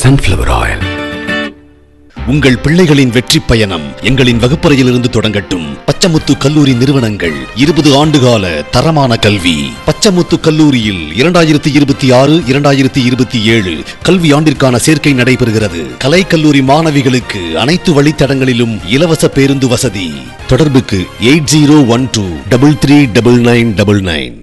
sunflower oil. உங்கள் பிள்ளைகளின் வெற்றி பயணம் எங்களின் வகுப்பறையிலிருந்து தொடங்கட்டும் பச்சமுத்து கல்லூரி நிறுவனங்கள் இருபது ஆண்டுகால தரமான கல்வி பச்சமுத்து கல்லூரியில் இரண்டாயிரத்தி இருபத்தி ஆறு இரண்டாயிரத்தி இருபத்தி ஏழு கல்வி ஆண்டிற்கான சேர்க்கை நடைபெறுகிறது கலை கல்லூரி மாணவிகளுக்கு அனைத்து வழித்தடங்களிலும் இலவச பேருந்து வசதி தொடர்புக்கு eight zero one two double three double nine double nine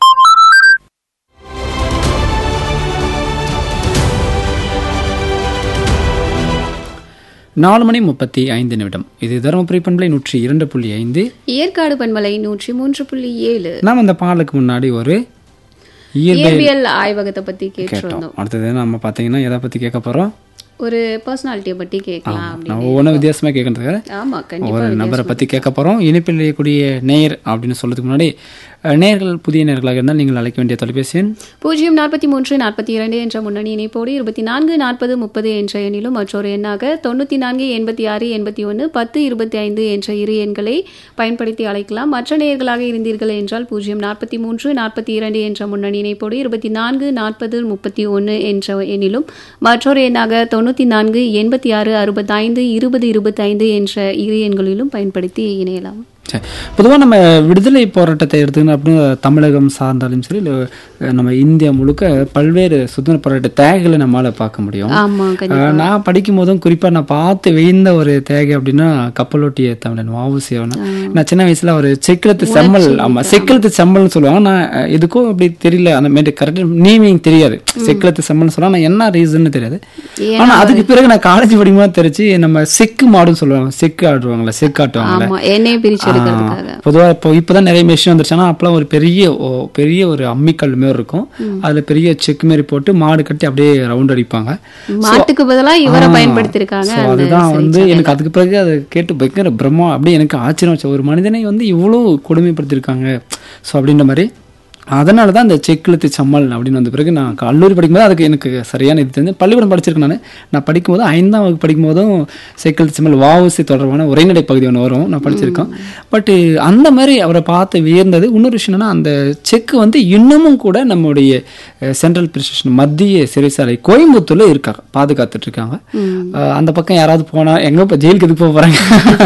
நாலு மணி முப்பத்தி ஐந்து நிமிடம் இது தருமபுரி பண்பலை நூற்றி இரண்டு புள்ளி ஐந்து ஏற்காடு பண்பலை நூற்றி மூன்று புள்ளி ஏழு நாம் அந்த பாடலுக்கு முன்னாடி ஒரு இயற்பியல் இயற்பியல் ஆய்வகத்தை பத்தி கேட்டோம் கேட்டிருந்தோம் அடுத்தது நம்ம பார்த்தீங்கன்னா எதை பற்றி கேட்க போகிறோம் ஒரு பர்சனாலிட்டியை பத்தி கேட்கலாம் நான் அப்படின்னு ஒவ்வொன்றும் வித்தியாசமாக கேட்கறதுக்காக ஆமா கண்டிப்பா ஒரு நபரை பற்றி கேட்க போகிறோம் இனிப்பில் இணையக்கூடிய நேயர் அப்படின்னு சொல்றதுக்கு முன்னாடி அஹ், நேயர்கள் புதிய நேயர்களாக இருந்தால் நீங்கள் அழைக்க வேண்டிய தொலைபேசி எண் பூஜ்ஜியம் நாற்பத்தி மூன்று நாற்பத்தி இரண்டு என்ற முன்னணி இணைப்போடு இருபத்தி நான்கு நாற்பது முப்பது என்ற எண்ணிலும் மற்றொரு எண்ணாக தொண்ணூற்றி நான்கு எண்பத்தி ஆறு எண்பத்தி ஒன்று பத்து இருபத்தி ஐந்து என்ற இரு எண்களை பயன்படுத்தி அழைக்கலாம் மற்ற நேயர்களாக இருந்தீர்கள் என்றால் பூஜ்ஜியம் நாற்பத்தி மூன்று நாற்பத்தி இரண்டு என்ற முன்னணி இணைப்போடு இருபத்தி நான்கு நாற்பது முப்பத்தி ஒன்று என்ற எண்ணிலும் மற்றொரு எண்ணாக தொண்ணூற்றி நான்கு எண்பத்தி ஆறு அறுபத்தைந்து இருபது இருபத்தைந்து என்ற இரு எண்களிலும் பயன்படுத்தி இணையலாம் சரி பொதுவாக நம்ம விடுதலை போராட்டத்தை எடுத்துக்கணும் அப்படின்னு தமிழகம் சார்ந்தாலும் சரி இல்லை நம்ம இந்தியா முழுக்க பல்வேறு சுதந்திர போராட்ட தேகைகளை நம்மளால் பார்க்க முடியும் ஆமா கண்டிப்பா அஹ், நான் படிக்கும் போதும் குறிப்பாக நான் பார்த்து வெய்ந்த ஒரு தேகை அப்படின்னா கப்பலோட்டிய தமிழன் வாவுசி அவனை நான் சின்ன வயசுல ஒரு செக்கிலத்து செம்மல் ஆமா செக்கிலத்து செம்மல்னு சொல்லுவாங்க நான் அஹ், எதுக்கும் அப்படி தெரியல அந்த மாதிரி கரெக்டாக நீமிங் தெரியாது செக்கிலத்து செம்மல்னு சொல்லுவாங்க நான் என்ன ரீசன்னு தெரியாது ஆனா அதுக்கு பிறகு நான் காலேஜ் படிக்கும்போது தெரிஞ்சு நம்ம செக்கு மாடுன்னு சொல்லுவாங்க செக்கு ஆடுவாங்கல்ல செக்கு ஆட்டுவாங்கல்ல ஆமா எண்ணெயை பிரிச்சு எடுக்கிறதுக்காக பொதுவா இப்போ இப்போதான் நிறைய மிஷின் வந்துருச்சு ஆனா அப்பெல்லாம் ஒரு பெரிய ஓ- பெரிய ஒரு அம்மிக்கல் மாரி இருக்கும் அதுல பெரிய செக் மாரி போட்டு மாடு கட்டி அப்படியே ரவுண்ட் அடிப்பாங்க மாட்டுக்கு பதிலா இவரை ஆ, பயன்படுத்தியிருக்காங்க so அந்த அதுதான் வந்து சிறைச்சாலையில. எனக்கு அதுக்கு பிறகு அதை கேட்டு பயங்கர பிரம்மா அப்படியே எனக்கு ஆச்சரியம் வச்சு ஒரு மனிதனை வந்து இவ்வளோ கொடுமைப்படுத்திருக்காங்க ஸோ அப்படின்ற மாதிரி அதனால தான் அந்த செக்கிழுத்து சம்மல் அப்படின்னு வந்த பிறகு நான் கல்லூரி படிக்கும்போது அதுக்கு எனக்கு சரியான இது தெரிஞ்சு பள்ளிக்கூடம் படிச்சிருக்கேன் நான் நான் படிக்கும்போது ஐந்தாம் வகுப்பு படிக்கும்போதும் செக்கிழுத்து சம்மல் வாவுசி தொடர்பான உரைநடை பகுதி ஒன்று வரும் நான் படிச்சிருக்கேன் பட் அந்த மாதிரி அவரை பார்த்து வியர்ந்தது இன்னொரு விஷயம் என்னன்னா அந்த செக்கு வந்து இன்னமும் கூட நம்முடைய சென்ட்ரல் பிரிஸ்டேஷன் மத்திய சிறைசாலை கோயம்புத்தூர்ல இருக்காங்க பாதுகாத்துட்டு இருக்காங்க அஹ் அந்த பக்கம் யாராவது போனா எங்க இப்போ ஜெயிலுக்கு எதுக்கு போக போறாங்க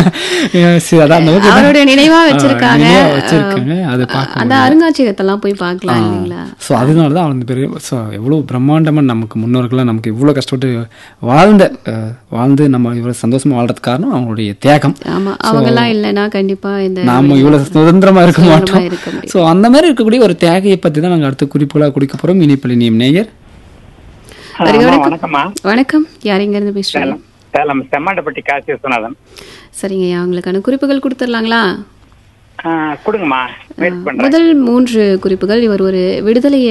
சரி, அதான் அந்த பக்கம் அவருடைய நினைவா ஆ, வச்சிருக்காங்க நினைவா வச்சிருக்காங்க அதை பார்க்க அந்த அருங்காட்சியகத்தெல்லாம் போய் பார்க்கலாம் இல்லைங்களா ஸோ அதனால தான் அவன் பேர் ஸோ எவ்வளோ பிரம்மாண்டமாக நமக்கு முன்னோர்கள்லாம் நமக்கு இவ்வளோ கஷ்டப்பட்டு வாழ்ந்த அஹ், வாழ்ந்து நம்ம இவ்வளோ சந்தோஷமா வாழ்றதுக்கு காரணம் அவங்களுடைய தியாகம் ஆமா அவங்க எல்லாம் இல்லைன்னா கண்டிப்பா இந்த நாம இவ்வளோ சுதந்திரமா இருக்க சுதந்திரமா மாட்டோம் இருக்க முடியாது. ஸோ அந்த மாதிரி இருக்கக்கூடிய ஒரு தியாகையை பற்றி தான் நாங்கள் அடுத்த குறிப்புகளாக குடிக்க போகிறோம் இனிப்பள்ளி நீம் நேயர் வருக அம்மா, வணக்கம். வணக்கம்மா வணக்கம் யார் எங்க இருந்து பேசுறீங்க சேலம் சேலம் செம்மாண்டப்பட்டி காசி விஸ்வநாதன் சரிங்க அவங்களுக்கான குறிப்புகள் கொடுத்துடலாங்களா ஆ, கொடுங்கம்மா வெயிட் பண்றேன் முதல் மூன்று குறிப்புகள் இவர் ஒரு விடுதலை